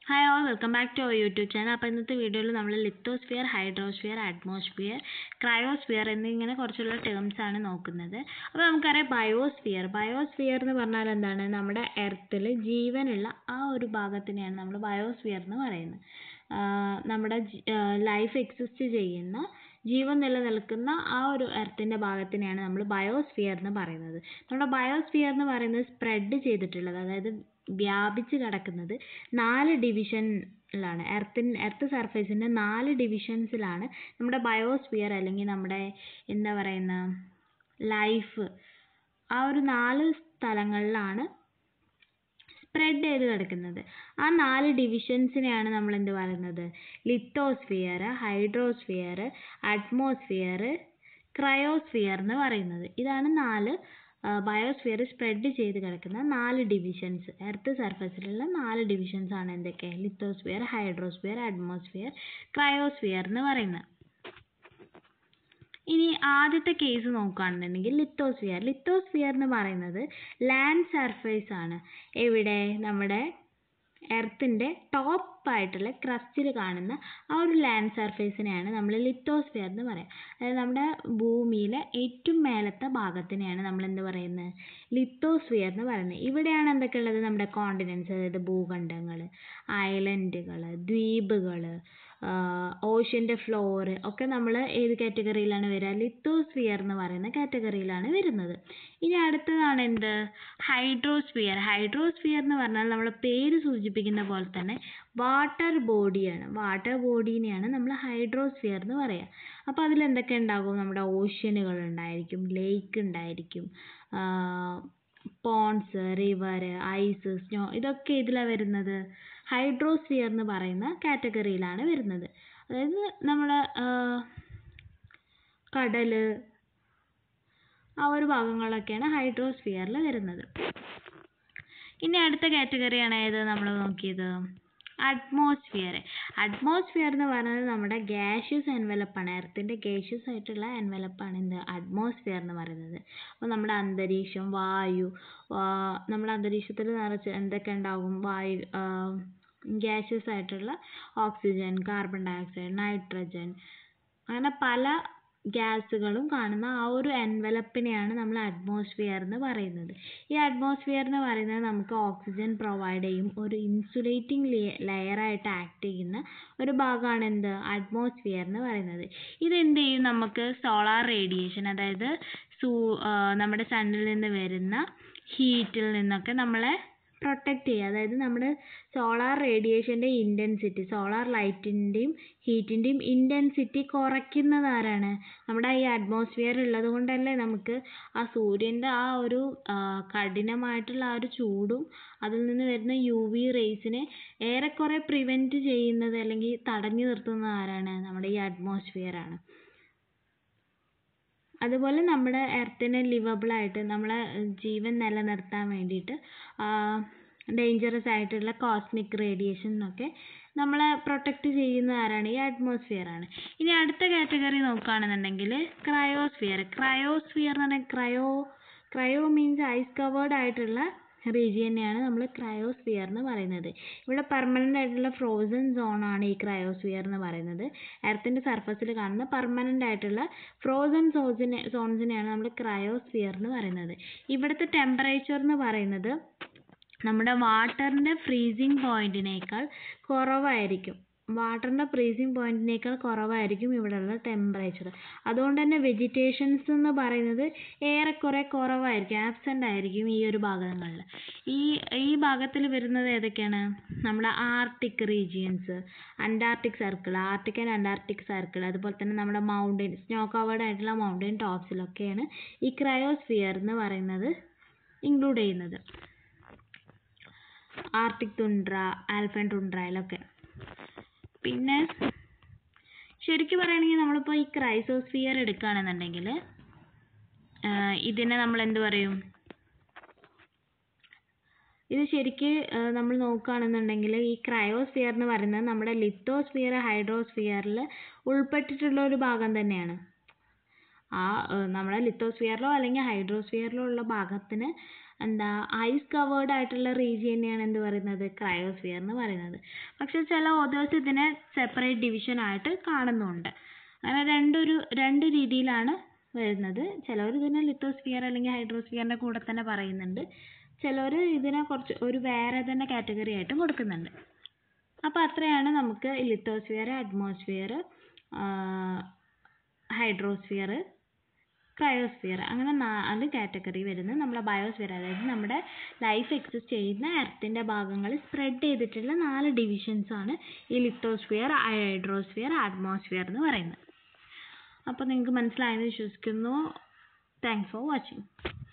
hi all welcome back to our YouTube channel അപ്പോൾ ഇന്നത്തെ വീഡിയോയിൽ നമ്മൾ ലിത്തോസ്ഫിയർ ഹൈഡ്രോസ്ഫിയർ അറ്റ്മോസ്ഫിയർ ക്രയോസ്ഫിയർ എന്നിങ്ങനെ കുറച്ചുള്ള ടേംസ് ആണ് നോക്കുന്നത് അപ്പോൾ നമുക്കറിയാം ബയോസ്ഫിയർ ബയോസ്ഫിയർ എന്ന് പറഞ്ഞാൽ എന്താണ് നമ്മുടെ എർത്തിൽ ജീവനുള്ള ആ ഒരു ഭാഗത്തിനെയാണ് നമ്മൾ ബയോസ്ഫിയർ എന്ന് പറയുന്നത് ആഹ് നമ്മുടെ ലൈഫ് എക്സിസ്റ്റ് ചെയ്യുന്ന ജീവൻ നിലനിൽക്കുന്ന ആ ഒരു എർത്തിൻ്റെ ഭാഗത്തിനെയാണ് നമ്മൾ ബയോസ്ഫിയർ എന്ന് പറയുന്നത് നമ്മുടെ ബയോസ്ഫിയർ എന്ന് പറയുന്നത് സ്പ്രെഡ് ചെയ്തിട്ടുള്ളത് അതായത് വ്യാപിച്ച് കിടക്കുന്നത് നാല് ഡിവിഷനിലാണ് എർത്തിൻ എർത്ത് സർഫേസിൻ്റെ നാല് ഡിവിഷൻസിലാണ് നമ്മുടെ ബയോസ്ഫിയർ അല്ലെങ്കിൽ നമ്മുടെ എന്താ പറയുന്ന ലൈഫ് ആ ഒരു നാല് സ്ഥലങ്ങളിലാണ് സ്പ്രെഡ് ചെയ്ത് കിടക്കുന്നത് ആ നാല് ഡിവിഷൻസിനെയാണ് നമ്മൾ എന്ത് പറയുന്നത് ലിത്തോസ്ഫിയർ ഹൈഡ്രോസ്ഫിയർ അറ്റ്മോസ്ഫിയർ ക്രയോസ്ഫിയർ എന്ന് പറയുന്നത് ഇതാണ് നാല് ബയോസ്ഫിയർ സ്പ്രെഡ് ചെയ്ത് കിടക്കുന്ന നാല് ഡിവിഷൻസ് എർത്ത് സർഫസിലുള്ള നാല് ഡിവിഷൻസ് ആണ് എന്തൊക്കെ ലിത്തോസ്ഫിയർ ഹൈഡ്രോസ്ഫിയർ അറ്റ്മോസ്ഫിയർ ക്രയോസ്ഫിയർ എന്ന് പറയുന്നത് ഇനി ആദ്യത്തെ കേസ് നോക്കുകയാണെന്നുണ്ടെങ്കിൽ ലിത്തോസ്ഫിയർ ലിത്തോസ്ഫിയർ എന്ന് പറയുന്നത് ലാൻഡ് സർഫേസ് ആണ് എവിടെ നമ്മുടെ എർത്തിൻ്റെ ടോപ്പായിട്ടുള്ള ക്രസ്റ്റിൽ കാണുന്ന ആ ഒരു ലാൻഡ് സർഫേസിനെയാണ് നമ്മൾ ലിത്തോസ്ഫിയർ എന്ന് പറയുക അതായത് നമ്മുടെ ഭൂമിയിലെ ഏറ്റവും മേലത്തെ ഭാഗത്തിനെയാണ് നമ്മൾ എന്ത് പറയുന്നത് ലിത്തോസ്ഫിയർ എന്ന് പറയുന്നത് ഇവിടെയാണ് എന്തൊക്കെ ഉള്ളത് നമ്മുടെ കോണ്ടിനെൻറ്റ്സ് അതായത് ഭൂഖണ്ഡങ്ങൾ ഐലൻഡുകൾ ദ്വീപുകൾ ഓഷ്യൻ്റെ ഫ്ലോർ ഒക്കെ നമ്മൾ ഏത് കാറ്റഗറിയിലാണ് വരിക ലിത്തോസ്ഫിയർ എന്ന് പറയുന്ന കാറ്റഗറിയിലാണ് വരുന്നത് ഇനി അടുത്തതാണ് എന്ത് ഹൈഡ്രോസ്ഫിയർ ഹൈഡ്രോസ്ഫിയർ എന്ന് പറഞ്ഞാൽ നമ്മുടെ പേര് സൂചിപ്പിക്കുന്ന പോലെ തന്നെ വാട്ടർ ബോഡിയാണ് വാട്ടർ ബോഡീനെയാണ് നമ്മൾ ഹൈഡ്രോസ്ഫിയർ എന്ന് പറയുക അപ്പോൾ അതിൽ എന്തൊക്കെ ഉണ്ടാകും നമ്മുടെ ഓഷ്യനുകൾ ഉണ്ടായിരിക്കും ലേക്ക് ഉണ്ടായിരിക്കും പോൺസ് റിവർ ഐസ് സ്നോ ഇതൊക്കെ ഇതിലാണ് വരുന്നത് ഹൈഡ്രോസ്ഫിയർ എന്ന് പറയുന്ന കാറ്റഗറിയിലാണ് വരുന്നത് അതായത് നമ്മൾ കടൽ ആ ഒരു ഭാഗങ്ങളൊക്കെയാണ് ഹൈഡ്രോസ്ഫിയറിൽ വരുന്നത് ഇനി അടുത്ത കാറ്റഗറിയാണ് ഏത് നമ്മൾ നോക്കിയത് അറ്റ്മോസ്ഫിയർ അറ്റ്മോസ്ഫിയർ എന്ന് പറയുന്നത് നമ്മുടെ ഗ്യാഷ്യസ് എൻവലപ്പാണ് എർത്തിൻ്റെ ഗ്യാഷ്യസ് ആയിട്ടുള്ള എൻവലപ്പാണ് എന്ത് അറ്റ്മോസ്ഫിയർ എന്ന് പറയുന്നത് അപ്പോൾ നമ്മുടെ അന്തരീക്ഷം വായു നമ്മുടെ അന്തരീക്ഷത്തിൽ നിറച്ച് എന്തൊക്കെ ഉണ്ടാകും വായു ഗ്യാഷ്യസ് ആയിട്ടുള്ള ഓക്സിജൻ കാർബൺ ഡയോക്സൈഡ് നൈട്രജൻ അങ്ങനെ പല ഗ്യാസുകളും കാണുന്ന ആ ഒരു എൻവലപ്പിനെയാണ് നമ്മൾ അറ്റ്മോസ്ഫിയർ എന്ന് പറയുന്നത് ഈ അറ്റ്മോസ്ഫിയർ എന്ന് പറയുന്നത് നമുക്ക് ഓക്സിജൻ പ്രൊവൈഡ് ചെയ്യും ഒരു ഇൻസുലേറ്റിംഗ് ലെയറായിട്ട് ആക്ട് ചെയ്യുന്ന ഒരു ഭാഗമാണ് എന്ത് അറ്റ്മോസ്ഫിയർ എന്ന് പറയുന്നത് ഇത് എന്ത് ചെയ്യും നമുക്ക് സോളാർ റേഡിയേഷൻ അതായത് സൂ നമ്മുടെ സണ്ണിൽ നിന്ന് വരുന്ന ഹീറ്റിൽ നിന്നൊക്കെ നമ്മളെ പ്രൊട്ടക്റ്റ് ചെയ്യുക അതായത് നമ്മുടെ സോളാർ റേഡിയേഷൻ്റെ ഇൻറ്റൻസിറ്റി സോളാർ ലൈറ്റിൻ്റെയും ഹീറ്റിൻ്റെയും ഇൻറ്റൻസിറ്റി കുറയ്ക്കുന്നത് ആരാണ് നമ്മുടെ ഈ അറ്റ്മോസ്ഫിയർ ഉള്ളത് കൊണ്ടല്ലേ നമുക്ക് ആ സൂര്യൻ്റെ ആ ഒരു കഠിനമായിട്ടുള്ള ആ ഒരു ചൂടും അതിൽ നിന്ന് വരുന്ന യു വി റേസിനെ ഏറെക്കുറെ പ്രിവെൻറ്റ് ചെയ്യുന്നത് അല്ലെങ്കിൽ തടഞ്ഞു നിർത്തുന്നത് ആരാണ് നമ്മുടെ ഈ അറ്റ്മോസ്ഫിയർ ആണ് അതുപോലെ നമ്മുടെ എർത്തിനെ ലിവബിൾ ആയിട്ട് നമ്മളെ ജീവൻ നിലനിർത്താൻ വേണ്ടിയിട്ട് ഡേഞ്ചറസ് ആയിട്ടുള്ള കോസ്മിക് റേഡിയേഷനൊക്കെ നമ്മളെ പ്രൊട്ടക്റ്റ് ചെയ്യുന്ന ആരാണ് ഈ അറ്റ്മോസ്ഫിയർ ആണ് ഇനി അടുത്ത കാറ്റഗറി നോക്കുകയാണെന്നുണ്ടെങ്കിൽ ക്രയോസ്ഫിയർ ക്രയോസ്ഫിയർ എന്ന് പറഞ്ഞാൽ cryo cryo means ice covered ആയിട്ടുള്ള റീജിയനെയാണ് നമ്മൾ ക്രയോസ്ഫിയർ എന്ന് പറയുന്നത് ഇവിടെ പെർമനൻ്റ് ആയിട്ടുള്ള ഫ്രോസൺ സോണാണ് ഈ ക്രയോസ്ഫിയർ എന്ന് പറയുന്നത് എർത്തിൻ്റെ സർഫസിൽ കാണുന്ന പെർമനൻ്റ് ആയിട്ടുള്ള ഫ്രോസൺ സോൺസിനെ സോൺസിനെയാണ് നമ്മൾ ക്രയോസ്ഫിയർ എന്ന് പറയുന്നത് ഇവിടുത്തെ ടെമ്പറേച്ചർ എന്ന് പറയുന്നത് നമ്മുടെ വാട്ടറിൻ്റെ ഫ്രീസിങ് പോയിൻറ്റിനേക്കാൾ കുറവായിരിക്കും വാട്ടറിൻ്റെ ഫ്രീസിങ് പോയിൻറ്റിനേക്കാൾ കുറവായിരിക്കും ഇവിടെയുള്ള ടെമ്പറേച്ചർ അതുകൊണ്ട് തന്നെ വെജിറ്റേഷൻസ് എന്ന് പറയുന്നത് ഏറെക്കുറെ കുറവായിരിക്കും ആബ്സെൻ്റ് ആയിരിക്കും ഈ ഒരു ഭാഗങ്ങളിൽ ഈ ഈ ഭാഗത്തിൽ വരുന്നത് ഏതൊക്കെയാണ് നമ്മുടെ Arctic regions Antarctic circle Arctic and Antarctic circle അതുപോലെ തന്നെ നമ്മുടെ മൗണ്ടൻ സ്നോ കവേർഡ് ആയിട്ടുള്ള മൗണ്ടൻ ടോപ്സിലൊക്കെയാണ് ഈ ക്രയോസ്ഫിയർ എന്ന് പറയുന്നത് ഇൻക്ലൂഡ് ചെയ്യുന്നത് ആർട്ടിക് തുണ്ട്ര ആൽഫൻ തുണ്ട്രയിലൊക്കെ പിന്നെ ശരിക്കും പറയുകയാണെങ്കിൽ നമ്മളിപ്പോൾ ഈ ക്രൈസോസ്ഫിയർ എടുക്കുകയാണെന്നുണ്ടെങ്കിൽ ഇതിനെ നമ്മൾ എന്ത് പറയും ഇത് ശരിക്ക് നമ്മൾ നോക്കുകയാണെന്നുണ്ടെങ്കിൽ ഈ ക്രയോസ്ഫിയർ എന്ന് പറയുന്നത് നമ്മുടെ ലിത്തോസ്ഫിയർ ഹൈഡ്രോസ്ഫിയറിൽ ഉൾപ്പെട്ടിട്ടുള്ള ഒരു ഭാഗം തന്നെയാണ് ആ നമ്മുടെ ലിത്തോസ്ഫിയറിലോ അല്ലെങ്കിൽ ഹൈഡ്രോസ്ഫിയറിലോ ഉള്ള ഭാഗത്തിന് എന്താ ഐസ് കവേർഡ് ആയിട്ടുള്ള റീജിയനെയാണ് എന്ത് പറയുന്നത് ക്രയോസ്ഫിയർ എന്ന് പറയുന്നത് പക്ഷെ ചില ഓതേഴ്സ് ഇതിനെ സെപ്പറേറ്റ് ഡിവിഷൻ ആയിട്ട് കാണുന്നുണ്ട് അങ്ങനെ രണ്ടൊരു രണ്ട് രീതിയിലാണ് വരുന്നത് ചിലവർ ഇതിനെ ലിത്തോസ്ഫിയർ അല്ലെങ്കിൽ ഹൈഡ്രോസ്ഫിയറിൻ്റെ കൂടെ തന്നെ പറയുന്നുണ്ട് ചിലവർ ഇതിനെ കുറച്ച് ഒരു വേറെ തന്നെ കാറ്റഗറി ആയിട്ടും കൊടുക്കുന്നുണ്ട് അപ്പോൾ അത്രയാണ് നമുക്ക് ലിത്തോസ്ഫിയർ അറ്റ്മോസ്ഫിയർ ഹൈഡ്രോസ്ഫിയർ ക്രയോസ്ഫിയർ അങ്ങനെ നാല് കാറ്റഗറി വരുന്നത് നമ്മുടെ ബയോസ്ഫിയർ അതായത് നമ്മുടെ ലൈഫ് എക്സിസ്റ്റ് ചെയ്യുന്ന എർത്തിൻ്റെ ഭാഗങ്ങൾ സ്പ്രെഡ് ചെയ്തിട്ടുള്ള നാല് ഡിവിഷൻസ് ആണ് ഈ ലിത്തോസ്ഫിയർ ഹൈഡ്രോസ്ഫിയർ അറ്റ്മോസ്ഫിയർ എന്ന് പറയുന്നത് അപ്പോൾ നിങ്ങൾക്ക് മനസ്സിലായെന്ന് വിശ്വസിക്കുന്നു താങ്ക്സ് ഫോർ വാച്ചിങ്